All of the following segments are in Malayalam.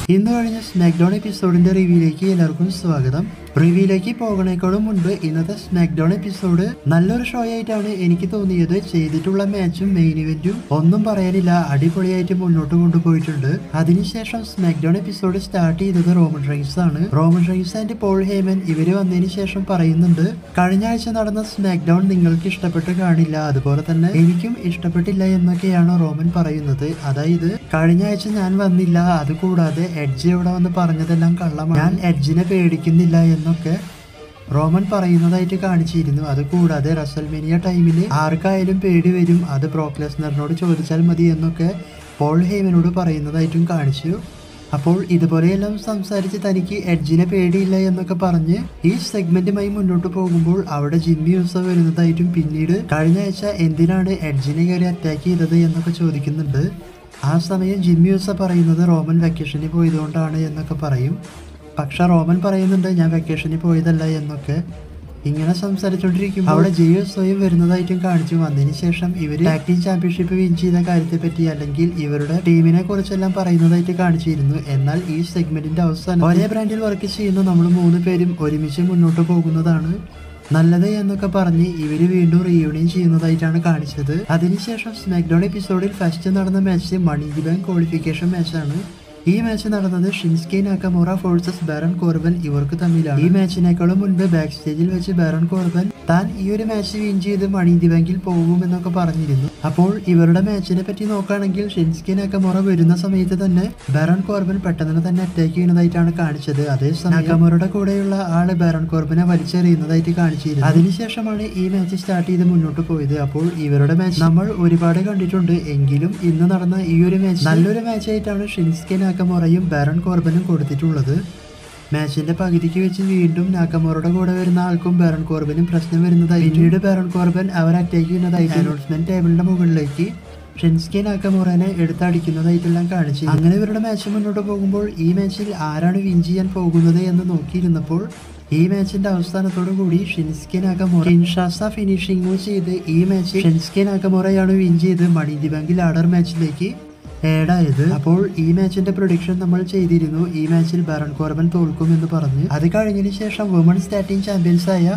ഇന്ന് കഴിഞ്ഞ സ്മാക്ഡൗൺ എപ്പിസോഡിന്റെ റിവ്യൂയിലേക്ക് എല്ലാവർക്കും സ്വാഗതം റിവ്യൂയിലേക്ക് പോകുന്നേക്കാളും മുൻപ് ഇന്നത്തെ സ്മാക്ഡൗൺ എപ്പിസോഡ് നല്ലൊരു ഷോ ആയിട്ടാണ് എനിക്ക് തോന്നിയത് ചെയ്തിട്ടുള്ള മാച്ചും മെയിൻ ഇവന്റും ഒന്നും പറയാനില്ല അടിപൊളിയായിട്ട് മുന്നോട്ട് കൊണ്ടുപോയിട്ടുണ്ട് അതിനുശേഷം സ്മാക്ഡൗൺ എപ്പിസോഡ് സ്റ്റാർട്ട് ചെയ്തത് റോമൻ റൈൻസ് ആണ് Roman Reigns and Paul Heyman ഇവര് വന്നതിന് ശേഷം പറയുന്നുണ്ട് കഴിഞ്ഞ ആഴ്ച നടന്ന സ്മാക്ഡൗൺ നിങ്ങൾക്ക് ഇഷ്ടപ്പെട്ട് കാണില്ല അതുപോലെ തന്നെ എനിക്കും ഇഷ്ടപ്പെട്ടില്ല എന്നൊക്കെയാണ് റോമൻ പറയുന്നത് അതായത് കഴിഞ്ഞ ആഴ്ച ഞാൻ വന്നില്ല അതുകൂടാതെ എഡ്ജ് ഇവിടെ വന്ന് പറഞ്ഞതെല്ലാം കള്ളമാണ് ഞാൻ എഡ്ജിനെ പേടിക്കുന്നില്ല എന്നൊക്കെ റോമൻ പറയുന്നതായിട്ട് കാണിച്ചിരുന്നു അതുകൂടാതെ റസൽമേനിയ ടൈമിൽ ആർക്കായാലും പേടി വരും അത് ബ്രോക്ക് ലെസ്നറിനോട് ചോദിച്ചാൽ മതി എന്നൊക്കെ പോൾ ഹേമനോട് പറയുന്നതായിട്ടും കാണിച്ചു അപ്പോൾ ഇതുപോലെയെല്ലാം സംസാരിച്ച് തനിക്ക് എഡ്ജിനെ പേടിയില്ല എന്നൊക്കെ പറഞ്ഞ് ഈ സെഗ്മെന്റുമായി മുന്നോട്ട് പോകുമ്പോൾ അവിടെ ജിമ്മി യൂസ വരുന്നതായിട്ടും പിന്നീട് കഴിഞ്ഞ ആഴ്ച എന്തിനാണ് എഡ്ജിനെ കയറി അറ്റാക്ക് ചെയ്തത് എന്നൊക്കെ ചോദിക്കുന്നുണ്ട് ആ സമയം ജിമ്മി യൂസ പറയുന്നത് റോമൻ വെക്കേഷനിൽ പോയതുകൊണ്ടാണ് എന്നൊക്കെ പറയും പക്ഷെ റോമൻ പറയുന്നുണ്ട് ഞാൻ വെക്കേഷനിൽ പോയതല്ല എന്നൊക്കെ ഇങ്ങനെ സംസാരിച്ചുകൊണ്ടിരിക്കുമ്പോൾ അവിടെ ജിയോ സ്വയം വരുന്നതായിട്ടും കാണിച്ചു വന്നതിന് ശേഷം ഇവർ ടാക് ടീം ചാമ്പ്യൻഷിപ്പ് വിൻ ചെയ്ത കാര്യത്തെ പറ്റി അല്ലെങ്കിൽ ഇവരുടെ ടീമിനെ കുറിച്ചെല്ലാം പറയുന്നതായിട്ട് കാണിച്ചിരുന്നു എന്നാൽ ഈ സെഗ്മെന്റിന്റെ അവസാനം ഒരേ ബ്രാൻഡിൽ വർക്ക് ചെയ്യുന്ന നമ്മൾ മൂന്ന് പേരും ഒരുമിച്ച് മുന്നോട്ട് പോകുന്നതാണ് നല്ലത് എന്നൊക്കെ പറഞ്ഞ് ഇവര് വീണ്ടും റീയൂണിയൻ ചെയ്യുന്നതായിട്ടാണ് കാണിച്ചത് അതിനുശേഷം സ്മാക്ഡൗൺ എപ്പിസോഡിൽ ഫസ്റ്റ് നടന്ന match money the bank qualification മാച്ചാണ് ഈ മാച്ച് നടന്നത് Shinsuke Nakamura versus Baron Corbin ഇവർക്ക് തമ്മിലാണ് ഈ മാച്ചിനേക്കാളും മുൻപ് ബാക്ക് സ്റ്റേജിൽ വെച്ച് ബാരൺ കോർബൻ താൻ ഈ ഒരു മാച്ച് വിൻ ചെയ്ത് മണി ദി ബാങ്കിൽ പോകുമെന്നൊക്കെ പറഞ്ഞിരുന്നു അപ്പോൾ ഇവരുടെ മാച്ചിനെ പറ്റി നോക്കുകയാണെങ്കിൽ ഷിൻസ്കെ നാക്കമോറ വരുന്ന സമയത്ത് തന്നെ ബാരൺ കോർബൻ പെട്ടെന്ന് തന്നെ അറ്റാക്ക് ചെയ്യുന്നതായിട്ടാണ് കാണിച്ചത് അതേസമയം നാക്കമോറയുടെ കൂടെയുള്ള ആള് ബാരൺ കോർബനെ വലിച്ചെറിയുന്നതായിട്ട് കാണിച്ചിരുന്നു അതിനുശേഷമാണ് ഈ മാച്ച് സ്റ്റാർട്ട് ചെയ്ത് മുന്നോട്ട് പോയത് അപ്പോൾ ഇവരുടെ മാച്ച് നമ്മൾ ഒരുപാട് കണ്ടിട്ടുണ്ട് എങ്കിലും ഇന്ന് നടന്ന ഈ ഒരു മാച്ച് നല്ലൊരു മാച്ച് ആയിട്ടാണ് ഷിൻസ്കെ നാക്കമോറയും ബാരൺ കോർബനും കൊടുത്തിട്ടുള്ളത് മാച്ചിന്റെ പകുതിക്ക് വെച്ച് വീണ്ടും നാക്കമോറയുടെ കൂടെ വരുന്ന ആൾക്കും ബാരൺ കോർബനും പ്രശ്നം വരുന്നതായി പിന്നീട് ബാരൺ കോർബൻ അവർ അറ്റാക്ക് ചെയ്യുന്നതായി അനൗൺസ്മെന്റ് ടേബിളിന്റെ മുകളിലേക്ക് ഷിൻസ്കെ നാക്കമോറനെ എടുത്തടിക്കുന്നതായിട്ടെല്ലാം കാണിച്ചു അങ്ങനെ ഇവരുടെ മാച്ച് മുന്നോട്ട് പോകുമ്പോൾ ഈ മാച്ചിൽ ആരാണ് വിൻ ചെയ്യാൻ പോകുന്നത് എന്ന് നോക്കിയിരുന്നപ്പോൾ ഈ മാച്ചിന്റെ അവസാനത്തോടു കൂടി ഷിൻസ്കെ നാക്കമോറ കിൻഷാസ ഫിനിഷിംഗ് ചെയ്ത് ഈ മാച്ച് ഷിൻസ്കെ നാക്കമോറയാണ് വിൻ ചെയ്ത് മണി ദി ബാങ്കിൽ ആർഡർ മാച്ചിലേക്ക് ഏഡായത് അപ്പോൾ ഈ മാച്ചിന്റെ പ്രൊഡിക്ഷൻ നമ്മൾ ചെയ്തിരുന്നു ഈ മാച്ചിൽ ബാരൺ കോർബൻ തോൽക്കും എന്ന് പറഞ്ഞ് അത് കഴിഞ്ഞതിന് ശേഷം വുമൺ സ്റ്റാർട്ടിംഗ് ചാമ്പ്യൻസ് ആയ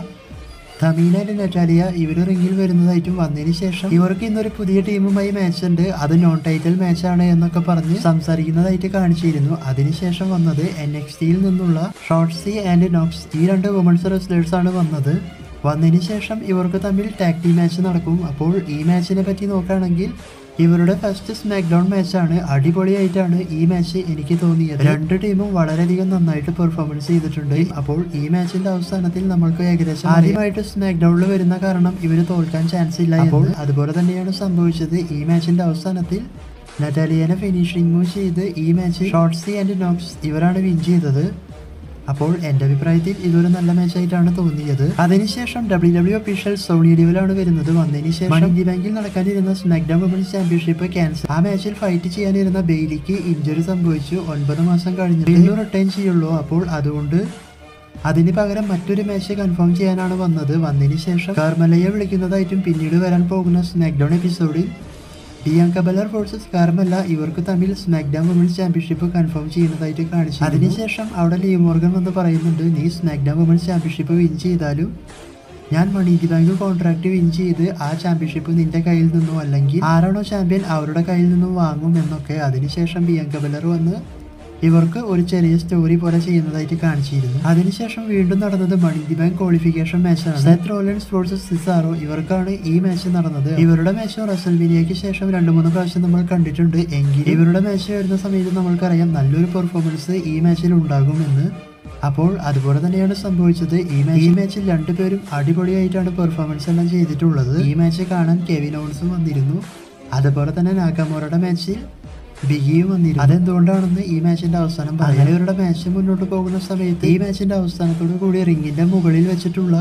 തമീന ആൻഡ് നറ്റാലിയ ഇവർ റിങ്ങിൽ വരുന്നതായിട്ടും വന്നതിന് ശേഷം ഇവർക്ക് ഇന്നൊരു പുതിയ ടീമുമായി മാച്ച് ഉണ്ട് അത് നോൺ ടൈറ്റിൽ മാച്ചാണ് എന്നൊക്കെ പറഞ്ഞ് സംസാരിക്കുന്നതായിട്ട് കാണിച്ചിരുന്നു അതിനുശേഷം വന്നത് എൻ എക്സ് ടിയിൽ നിന്നുള്ള ഷോർട്സി ആൻഡ് നോക്സ് ഈ രണ്ട് വുമൺസ് റെസ്ലേഴ്സ് ആണ് വന്നത് വന്നതിന് ശേഷം ഇവർക്ക് തമ്മിൽ ടാക് ടീം മാച്ച് നടക്കും അപ്പോൾ ഈ മാച്ചിനെ പറ്റി നോക്കുകയാണെങ്കിൽ ഇവരുടെ ഫസ്റ്റ് സ്മാക്ക് ഡൗൺ മാച്ചാണ് അടിപൊളിയായിട്ടാണ് ഈ മാച്ച് എനിക്ക് തോന്നിയത് രണ്ട് ടീമും വളരെയധികം നന്നായിട്ട് പെർഫോമൻസ് ചെയ്തിട്ടുണ്ട് അപ്പോൾ ഈ മാച്ചിന്റെ അവസാനത്തിൽ നമ്മൾക്ക് ഏകദേശം ആദ്യമായിട്ട് സ്മാക്ക് ഡൗണിൽ വരുന്ന കാരണം ഇവര് തോൽക്കാൻ ചാൻസ് ഇല്ല അപ്പോൾ അതുപോലെ തന്നെയാണ് സംഭവിച്ചത് ഈ മാച്ചിന്റെ അവസാനത്തിൽ നറ്റാലിയനെ ഫിനിഷിംഗ് ചെയ്ത് ഈ മാച്ച് ഷോർട്സി ആൻഡ് നോക്സ് ഇവരാണ് വിൻ ചെയ്തത് അപ്പോൾ എന്റെ അഭിപ്രായത്തിൽ ഇതൊരു നല്ല മാച്ചായിട്ടാണ് തോന്നിയത് അതിനുശേഷം ഡബ്ല്യു ഡബ്ല്യു ഒഫീഷ്യൽ സോണി ഡിവിലാണ് വരുന്നത് വന്നതിന് ശേഷം മണി ബാങ്കിൽ നടക്കാനിരുന്ന സ്മാക്ഡൗൺ വുമൻസ് ചാമ്പ്യൻഷിപ്പ് ക്യാൻസൽ ആ മാച്ചിൽ ഫൈറ്റ് ചെയ്യാനിരുന്ന ബെയിലിക്ക് ഇഞ്ചുറി സംഭവിച്ചു ഒൻപത് മാസം കഴിഞ്ഞു വീണ്ടും റിട്ടേൺ ചെയ്യുള്ളൂ അപ്പോൾ അതുകൊണ്ട് അതിന് പകരം മറ്റൊരു മാച്ച് കൺഫേം ചെയ്യാനാണ് വന്നത് വന്നതിന് ശേഷം കാർമലയെ വിളിക്കുന്നതായിട്ടും പിന്നീട് വരാൻ പോകുന്ന സ്മാക്ഡൗൺ എപ്പിസോഡിൽ ബിയാങ്ക ബലർ ഫോഴ്സസ് കാർമല്ല ഇവർക്ക് തമ്മിൽ സ്മാക്ഡൗൺ വുമൻസ് ചാമ്പ്യൻഷിപ്പ് കൺഫേം ചെയ്യുന്നതായിട്ട് കാണിച്ചു അതിനുശേഷം അവിടെ ലീ മോർഗൻ വന്ന് പറയുന്നുണ്ട് നീ സ്മാക്ഡൗൺ വുമൻസ് ചാമ്പ്യൻഷിപ്പ് വിൻ ചെയ്താലും ഞാൻ money the bank contract win ചെയ്ത് ആ ചാമ്പ്യൻഷിപ്പ് നിന്റെ കയ്യിൽ നിന്നോ അല്ലെങ്കിൽ ആരാണോ ചാമ്പ്യൻ അവരുടെ കയ്യിൽ നിന്നും വാങ്ങും എന്നൊക്കെ അതിനുശേഷം ബിയങ്ക ബലർ വന്ന് ഇവർക്ക് ഒരു ചെറിയ സ്റ്റോറി പോലെ ചെയ്യുന്നതായിട്ട് കാണിച്ചിരുന്നു അതിനുശേഷം വീണ്ടും നടന്നത് മണി ദി ബാങ്ക് ക്വാളിഫിക്കേഷൻ മാച്ചാണ് സെത്ത് റോലൻസ് വേഴ്സസ് സിസാറോ ഇവർക്കാണ് ഈ മാച്ച് നടന്നത് ഇവരുടെ മാച്ച് റസൽമീനിയയ്ക്ക് ശേഷം രണ്ട് മൂന്ന് പ്രാവശ്യം നമ്മൾ കണ്ടിട്ടുണ്ട് എങ്കിൽ ഇവരുടെ മാച്ച് വരുന്ന സമയത്ത് നമ്മൾക്കറിയാം നല്ലൊരു പെർഫോമൻസ് ഈ മാച്ചിൽ ഉണ്ടാകുമെന്ന് അപ്പോൾ അതുപോലെ തന്നെയാണ് സംഭവിച്ചത് ഈ മാച്ച് ഈ മാച്ചിൽ രണ്ടുപേരും അടിപൊളിയായിട്ടാണ് പെർഫോമൻസ് എല്ലാം ചെയ്തിട്ടുള്ളത് ഈ മാച്ച് കാണാൻ കെവിൻ ഓൺസും വന്നിരുന്നു അതുപോലെ തന്നെ നാഗമോറയുടെ മാച്ചിൽ ബിഗിയും വന്നിരുന്നു അതെന്തുകൊണ്ടാണെന്ന് ഈ മാച്ചിന്റെ അവസാനം പറയാം അങ്ങനെ ഇവരുടെ മാച്ച് മുന്നോട്ട് പോകുന്ന സമയത്ത് ഈ മാച്ചിന്റെ അവസാനത്തോടു കൂടി റിങ്ങിന്റെ മുകളിൽ വെച്ചിട്ടുള്ള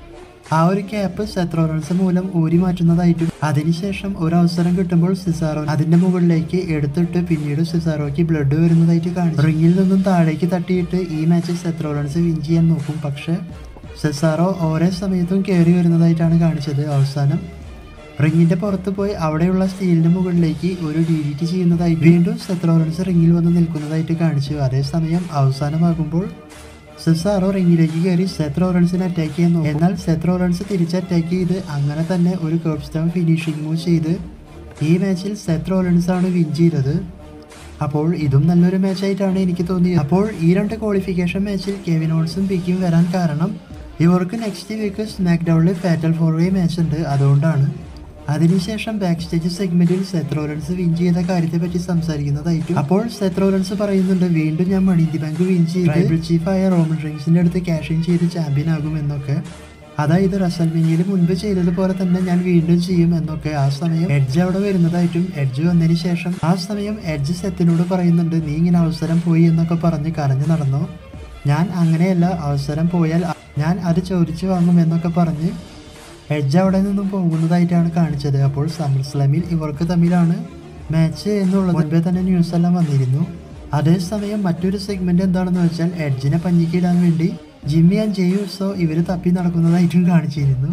ആ ഒരു ക്യാപ്പ് സെത്രോറൻസ് മൂലം ഊരി മാറ്റുന്നതായിട്ടും അതിനുശേഷം ഒരു അവസരം കിട്ടുമ്പോൾ സിസാറോ അതിന്റെ മുകളിലേക്ക് എടുത്തിട്ട് പിന്നീട് സിസാറോയ്ക്ക് ബ്ലഡ് വരുന്നതായിട്ട് കാണിച്ചു റിങ്ങിൽ നിന്നും താഴേക്ക് തട്ടിയിട്ട് ഈ മാച്ച് സെത്രോറൻസ് വിൻ ചെയ്യാൻ നോക്കും പക്ഷെ സെസാറോ ഓരോ സമയത്തും കയറി വരുന്നതായിട്ടാണ് കാണിച്ചത് അവസാനം റിങ്ങിന്റെ പുറത്ത് പോയി അവിടെയുള്ള സ്റ്റീലിന്റെ മുകളിലേക്ക് ഒരു ഡി ഡി ടി ചെയ്യുന്നതായി വീണ്ടും സെത്രോലൻസ് റിങ്ങിൽ വന്ന് നിൽക്കുന്നതായിട്ട് കാണിച്ചു അതേസമയം അവസാനമാകുമ്പോൾ സിസാറോ റിങ്ങിലേക്ക് കയറി സെത്ത് റോളൻസിനെ അറ്റാക്ക് ചെയ്യാൻ നോക്കും എന്നാൽ സെത്ത് റോളൻസ് തിരിച്ച് അറ്റാക്ക് ചെയ്ത് അങ്ങനെ തന്നെ ഒരു കേർബ് സ്റ്റോൺ ഫിനിഷിംഗ് മൂവ് ചെയ്ത് ഈ മാച്ചിൽ സെത്ത് റോളൻസ് ആണ് വിൻ ചെയ്തത് അപ്പോൾ ഇതും നല്ലൊരു മാച്ചായിട്ടാണ് എനിക്ക് തോന്നിയത് അപ്പോൾ ഈ രണ്ട് ക്വാളിഫിക്കേഷൻ മാച്ചിൽ കെവിൻ ഓൺസും പിക്കും വരാൻ കാരണം ഇവർക്ക് നെക്സ്റ്റ് വീക്ക് സ്മാക്ക് ഡൗണിൽ ഫാറ്റൽ ഫോർ വേ മാച്ച് ഉണ്ട് അതുകൊണ്ടാണ് അതിനുശേഷം ബാക്ക് സ്റ്റേജ് സെഗ്മെന്റിൽ സെത്ത് റോലൻസ് വിൻ ചെയ്ത കാര്യത്തെ പറ്റി സംസാരിക്കുന്നതായിട്ടും അപ്പോൾ സെത്ത് റോലൻസ് പറയുന്നുണ്ട് വീണ്ടും ഞാൻ മണി ഇന്ത്യ ബാങ്ക് വിൻ ചെയ്ത് ട്രൈബൽ ചീഫായ റോമൻ റിങ്സിന്റെ അടുത്ത് ക്യാഷ് ഇൻ ചെയ്ത് ചാമ്പ്യൻ ആകും എന്നൊക്കെ അതായത് റസൽമിനിയിൽ മുൻപ് ചെയ്തതുപോലെ തന്നെ ഞാൻ വീണ്ടും ചെയ്യും എന്നൊക്കെ ആ സമയം എഡ്ജ് അവിടെ വരുന്നതായിട്ടും എഡ്ജ് വന്നതിന് ശേഷം ആ സമയം എഡ്ജ് സെത്തിനോട് പറയുന്നുണ്ട് നീ ഇങ്ങനെ അവസരം പോയി എന്നൊക്കെ പറഞ്ഞ് കരഞ്ഞു നടന്നു ഞാൻ അങ്ങനെയല്ല അവസരം പോയാൽ ഞാൻ അത് ചോദിച്ചു വാങ്ങും എന്നൊക്കെ പറഞ്ഞ് എഡ്ജ് അവിടെ നിന്നും പോകുന്നതായിട്ടാണ് കാണിച്ചത് അപ്പോൾ സമ്മർ സ്ലാമിൽ ഇവർക്ക് തമ്മിലാണ് മാച്ച് എന്നുള്ളത് മുൻപേ തന്നെ ന്യൂസ് എല്ലാം വന്നിരുന്നു അതേസമയം മറ്റൊരു സെഗ്മെന്റ് എന്താണെന്ന് വെച്ചാൽ എഡ്ജിനെ പഞ്ഞിക്കിടാൻ വേണ്ടി ജിമ്മി ആൻഡ് ജെയ്യൂസോ ഇവർ തപ്പി നടക്കുന്നതായിട്ടും കാണിച്ചിരുന്നു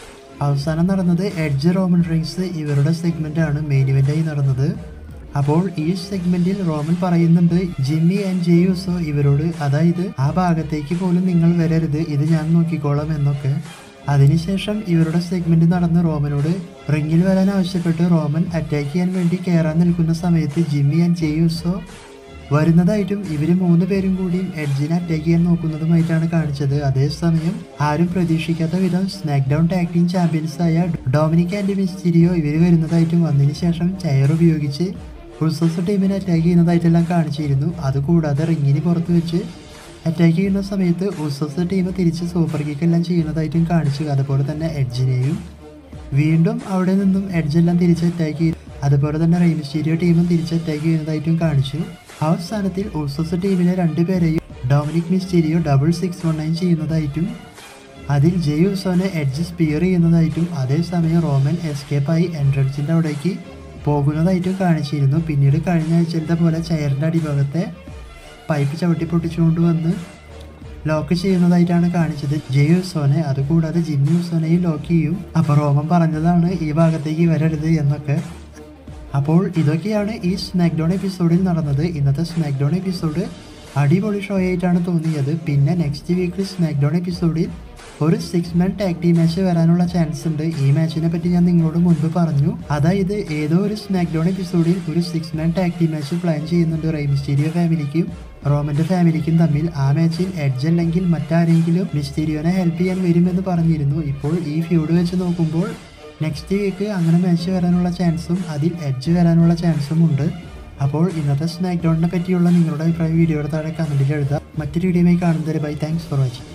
അവസാനം നടന്നത് എഡ്ജ് റോമൻ റിങ്സ് ഇവരുടെ സെഗ്മെന്റ് ആണ് മെയിൻ ഇവന്റായി നടന്നത് അപ്പോൾ ഈ സെഗ്മെന്റിൽ റോമൻ പറയുന്നുണ്ട് ജിമ്മി ആൻഡ് ജെയ്യൂസോ ഇവരോട് അതായത് ആ ഭാഗത്തേക്ക് പോലും നിങ്ങൾ വരരുത് ഇത് ഞാൻ നോക്കിക്കോളാം എന്നൊക്കെ അതിനുശേഷം ഇവരുടെ സെഗ്മെന്റ് നടന്ന് റോമനോട് റിങ്ങിൽ വരാൻ ആവശ്യപ്പെട്ട് റോമൻ അറ്റാക്ക് ചെയ്യാൻ വേണ്ടി കയറാൻ നിൽക്കുന്ന സമയത്ത് ജിമ്മി ആൻഡ് ജെയ്യൂസോ വരുന്നതായിട്ടും ഇവര് മൂന്ന് പേരും കൂടിയും എഡ്ജിനെ അറ്റാക്ക് ചെയ്യാൻ നോക്കുന്നതുമായിട്ടാണ് കാണിച്ചത് അതേസമയം ആരും പ്രതീക്ഷിക്കാത്ത വിധം SmackDown tag team champions ആയ ഡൊമിനിക് ആൻഡ് മിസ്റ്റീരിയോ ഇവർ വരുന്നതായിട്ടും വന്നതിന് ശേഷം ചെയർ ഉപയോഗിച്ച് ഉൾസോസ് ടീമിനെ അറ്റാക്ക് ചെയ്യുന്നതായിട്ടെല്ലാം കാണിച്ചിരുന്നു അതുകൂടാതെ റിങ്ങിന് പുറത്ത് വെച്ച് അറ്റാക്ക് ചെയ്യുന്ന സമയത്ത് ഉസോസ് ടീം തിരിച്ച് സൂപ്പർ കിക്ക് എല്ലാം ചെയ്യുന്നതായിട്ടും കാണിച്ചു അതുപോലെ തന്നെ എഡ്ജിനെയും വീണ്ടും അവിടെ നിന്നും എഡ്ജെല്ലാം തിരിച്ച് അറ്റാക്ക് ചെയ്തു അതുപോലെ തന്നെ റെയിമിസ്റ്റീരിയോ ടീമും തിരിച്ച് അറ്റാക്ക് ചെയ്യുന്നതായിട്ടും കാണിച്ചു അവസാനത്തിൽ ഉസോസ് ടീമിലെ രണ്ടുപേരെയും Dominik Mysterio double six one nine ചെയ്യുന്നതായിട്ടും അതിൽ ജയ് ഉസോനെ എഡ്ജ് സ്പിയർ ചെയ്യുന്നതായിട്ടും അതേസമയം റോമൻ എസ്കേപ്പായി എൻട്രൻസിൻ്റെ അവിടേക്ക് പോകുന്നതായിട്ടും കാണിച്ചിരുന്നു പിന്നീട് കഴിഞ്ഞ ആഴ്ചയിലത്തെ പോലെ ചെയറിൻ്റെ അടിഭാഗത്തെ പൈപ്പ് ചവിട്ടി പൊട്ടിച്ചുകൊണ്ട് വന്ന് ലോക്ക് ചെയ്യുന്നതായിട്ടാണ് കാണിച്ചത് ജയ് ഉസോനെ അതുകൂടാതെ ജിമ്മി ഉസോനെയും ലോക്ക് ചെയ്യും അപ്പോൾ റോമൻ പറഞ്ഞതാണ് ഈ ഭാഗത്തേക്ക് വരരുത് എന്നൊക്കെ അപ്പോൾ ഇതൊക്കെയാണ് ഈ സ്മാക്ഡൗൺ എപ്പിസോഡിൽ നടന്നത് ഇന്നത്തെ സ്മാക്ഡൗൺ എപ്പിസോഡ് അടിപൊളി ഷോ ആയിട്ടാണ് തോന്നിയത് പിന്നെ നെക്സ്റ്റ് വീക്കിൽ സ്മാക്ഡൗൺ എപ്പിസോഡിൽ ഒരു six man tag team match വരാനുള്ള ചാൻസ് ഉണ്ട് ഈ മാച്ചിനെ പറ്റി ഞാൻ നിങ്ങളോട് മുൻപ് പറഞ്ഞു അതായത് ഏതോ ഒരു സ്മാക്ഡൗൺ എപ്പിസോഡിൽ ഒരു six man tag team match plan ചെയ്യുന്നുണ്ട് റൈ മിസ്റ്റീരിയോ ഫാമിലിക്കും റോമന്റെ ഫാമിലിക്കും തമ്മിൽ ആ മാച്ചിൽ എഡ്ജ് അല്ലെങ്കിൽ മറ്റാരെങ്കിലും മിസ്റ്റീരിയോനെ ഹെൽപ്പ് ചെയ്യാൻ വരുമെന്ന് പറഞ്ഞിരുന്നു ഇപ്പോൾ ഈ ഫ്യൂഡ് വെച്ച് നോക്കുമ്പോൾ നെക്സ്റ്റ് വീക്ക് അങ്ങനെ മാച്ച് വരാനുള്ള ചാൻസും അതിൽ എഡ്ജ് വരാനുള്ള ചാൻസും ഉണ്ട് അപ്പോൾ ഇന്നത്തെ സ്നാക്ക് ഡൗണിനെ പറ്റിയുള്ള നിങ്ങളുടെ അഭിപ്രായം വീഡിയോയുടെ താഴെ കമൻറ്റിൽ എഴുതാം മറ്റൊരു വീഡിയോയുമായി കാണുന്നവരെ bye thanks for watching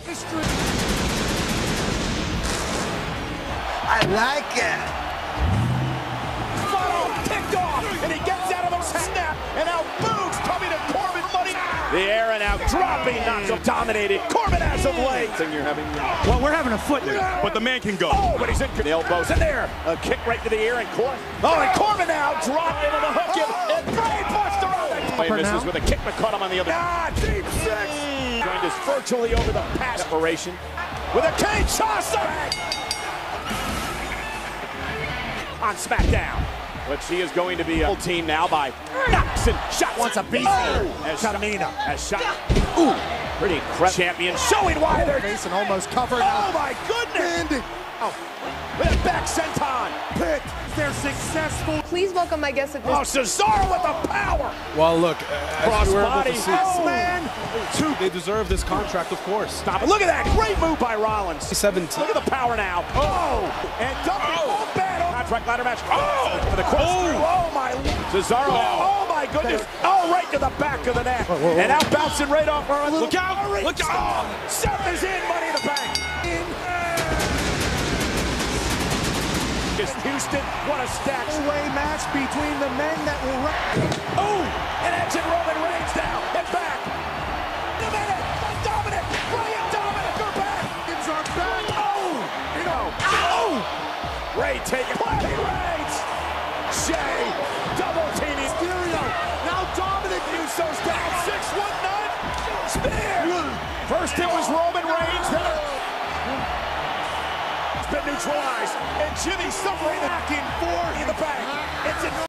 I like it. Funnel picked off, and he gets out of the snap, and now boots coming to Corbin. Money. The air and out, dropping, not so dominated. Corbin has of late. Thing you're having. Well, we're having a foot league, but the man can go. Oh, but he's in. The elbows in there. A kick right to the ear, and Corbin. Oh, and Corbin now dropped able to hook him, and brain buster on the. He misses with a kick, but caught him on the other. Ah, deep six. Joined us virtually over the pass separation with a Kinshasa on SmackDown. But she is going to be a full team now by Knox and shot wants a beat Oh, as Tamina as shot. Ooh, pretty incredible champion showing why they're Mason almost covered. Oh my goodness! Oh, with a back senton picked. They're successful. Please welcome my guest at this Oh, Cesaro with the power. Well, look, as Cross we were able body. to see, Oh man! two, they deserve this contract, of course. Stop it! Look at that great move by Rollins. 17. Look at the power now. Oh, and dumping Oh. oh. battle. Contract ladder match. Oh, for the cross. Oh, my. Cesaro. Oh. my goodness. Oh, right to the back of the neck. And now bouncing right off Rollins. Look out. Look out. Oh, Seth is in. Money in the bank. In. Just Houston, what a stack. Way match between the men that will. Oh, and Edge and Roman Reigns down and back. Dominic, Dominic, Ryan Dominic are back. Reigns are back. Oh, you know, oh, Ray taking Clappy Reigns. Shay, double teaming. Mysterio. Now Dominic. Usos down, 619. Spear. First it was Roman Reigns, then been neutralized, and Jimmy suffering back and forth in the back. It's an